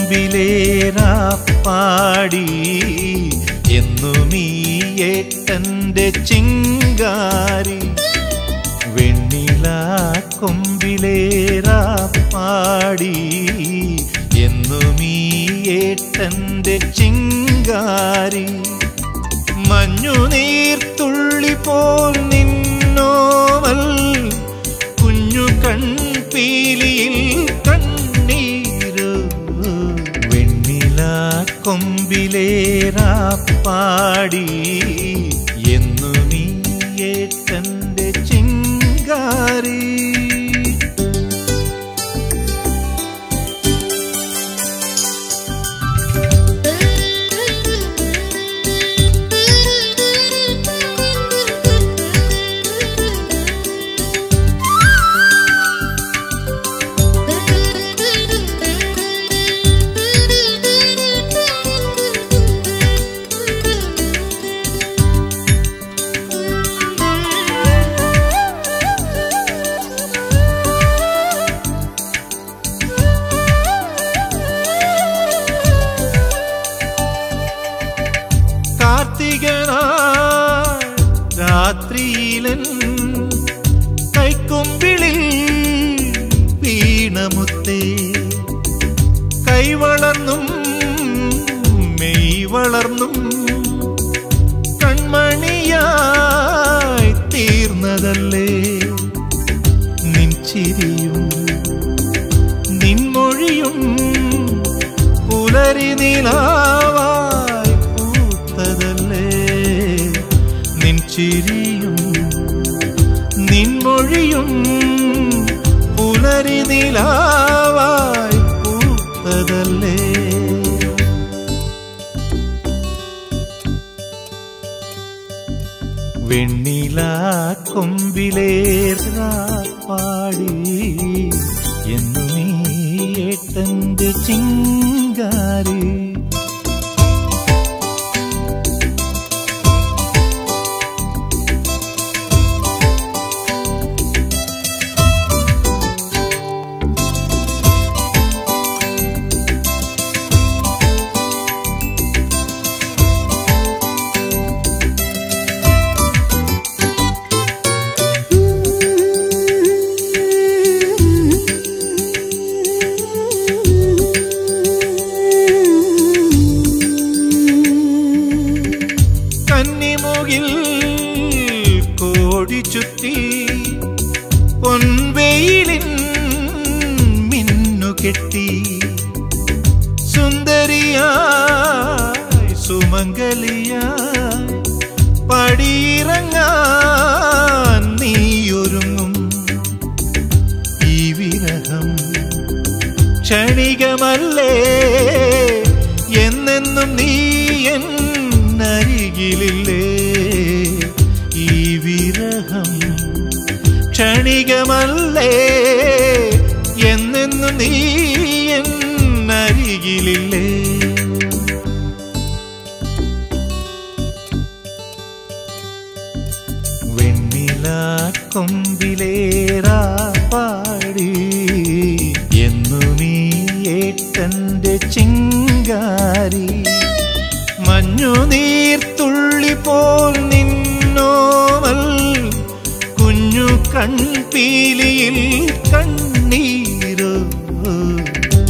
കൊമ്പിലേറാ പാടി എന്നും ഈ ഏട്ടന്റെ ചിങ്കാരി വെണ്ണില കൊമ്പിലേറാ പാടി എന്നും ഈ ഏട്ടന്റെ ചിങ്കാരി മഞ്ഞുനീർത്തുള്ളി പോൽ നിന്നോവൽ കുഞ്ഞു കൺപീലിയിൽ കണ്ണീരു വെണ്ണില കൊമ്പിലേറാ പാടി എന്നു നീ ഏട്ടന്റെ ചിങ്കാരി കാർത്തികനാൾ രാത്രിയിലൻ കൈക്കൊമ്പിളിൽ വീണമുത്തേ കൈവളർന്നും മെയ് വളർന്നും കൺമണിയായി തീർന്നതല്ലേ നിൻ ചിരിയും നിൻമൊഴിയും പുലരി നിലാവായി പൂത്തതല്ലേ നിൻ ചിരിയും നിൻമൊഴിയും പുലരി നിലാവായി പൂത്തതല്ലേ വെണ്ണില കൊമ്പിലേറാ പാടി എന്നു നീ ഏട്ടന്റെ ചിങ്കാരി കന്നിമുകിൽ കോടി ചുറ്റി പൊൻവെയിലിൻ മിന്നു കെട്ടി സുന്ദരിയായി സുമംഗലിയായി പടിയിറങ്ങാൻ നീയൊരുങ്ങും ഈ വിരഹം ക്ഷണികമല്ലേ എന്നെന്നും നീ എന്നരികിലില്ലേ ഈ വിരഹം ക്ഷണികമല്ലേ എന്നെന്നും നീ എന്നരികിലില്ലേ വെണ്ണില കൊമ്പിലേറാ പാടി എന്നു നീ ഏട്ടന്റെ ചിങ്കാരി മഞ്ഞുനീർത്തുള്ളി പോൽ നിന്നോവൽ കുഞ്ഞു കൺപീലിയിൽ കണ്ണീരോ